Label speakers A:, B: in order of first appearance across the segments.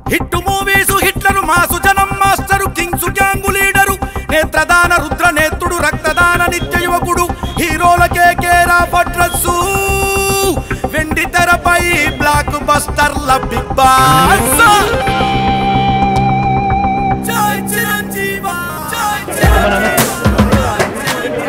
A: Hit movies Hitler mass జనం master kings gang leader నేత్రదాన రుద్ర నేత్రుడు రక్తదాన నిత్య యువకుడు హీరోలకే కేరా పట్రస్సు వెండి తెరపై బ్లాక్ బస్టర్ల బిగ్ బాస్ జై చిరంజీవా జై చిరంజీవా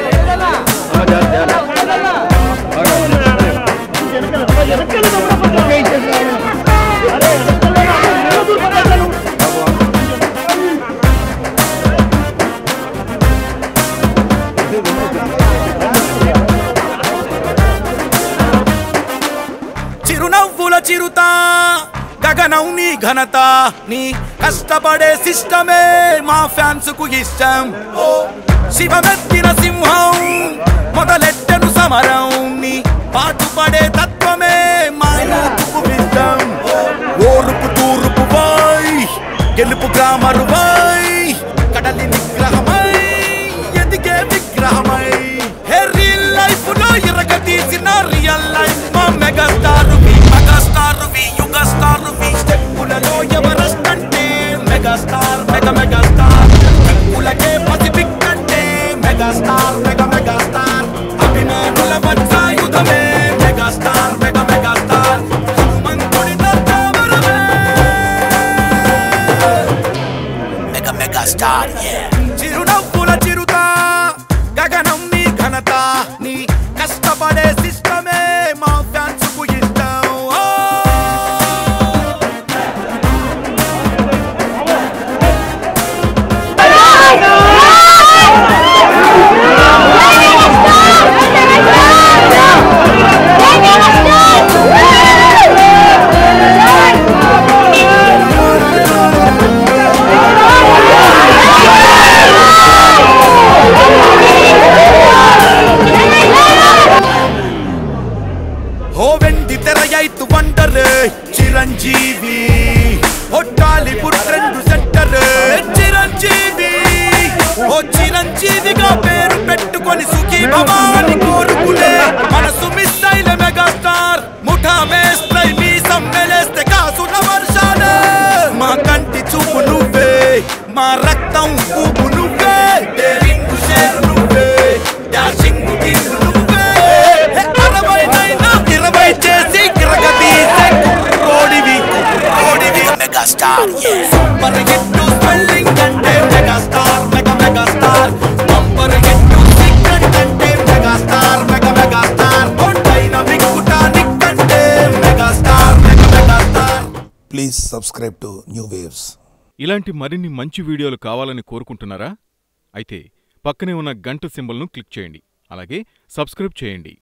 A: చిరునవ్వుల చిరుత గగనం నీ ఘనత నీ కష్టపడే సిస్టమే మా ఫ్యాన్స్ కు ఇష్టం ఓ శివమెత్తిన సింహం మొదలెట్టెను సమరం నీ పాటుపడే తత్వమే మా యూత్కు విష్టం ఓరుపు తూరుపు వై గెలుపు గ్రామరు వై కడలి నిగ్రహమై ఎదిగే విగ్రహమై హే రియల్ లైఫ్ లో ఇరగ తీసిన రియల్ లైఫ్ మా మెగా స్టార్ వి మెగా స్టార్ వి యుగ స్టార్ వి స్టెప్పులలో ఎవరెస్ట్ అంటే mega star mega mega star స్టెప్పులకే పసిఫిక్ అంటే mega star mega mega star అభిమానుల వత్సాయుధమే mega star mega mega star హనుమంతుడి దత్తావరమే మెగా మెగా స్టార్ చిరునవ్వుల చిరుత గగనం నీ ఘనత నీ కష్టపడే సిస్టమే మా ఫ్యాన్స్ కు ఇష్టం ఓ! ఓ వెండి తెరయైతు వండర్ చిరంజీవి ఓ టాలీవుడ్ ట్రెండ్ సెంటర్ చిరంజీవి ఓ చిరంజీవిగా పేరు పెట్టుకొని సుఖీ భవాని కోరుకునే మనసు మిస్ అయిన మెగాస్టార్ ముఠా మేస్ట్రై మీ సమ్మెలేస్తే కాసుల వర్షాలే మా కంటి చూపు నువ్వే మా రక్తం ఊపు నువ్వే డేరింగ్ షేర్ నువ్వే డాషింగ్ కింగ్ నువ్వే అరవై నైనా ఇరవై చేసి గిరగదీసే కుర్రోడివి కుర్రోడివి మెగాస్టార్ సూపర్ హిట్ స్పెల్లింగ్ అంటే megastar mega megastar bumper hit secret అంటే మెగాస్టార్ మెగా మెగాస్టార్ డైనమిక్ కుటానిక్ అంటే megastar mega megastar
B: Please subscribe to New Waves.
C: ఇలాంటి మరిన్ని మంచి వీడియోలు కావాలని కోరుకుంటున్నారా అయితే పక్కనే ఉన్న గంట సింబల్ను క్లిక్ చేయండి అలాగే సబ్స్క్రైబ్ చేయండి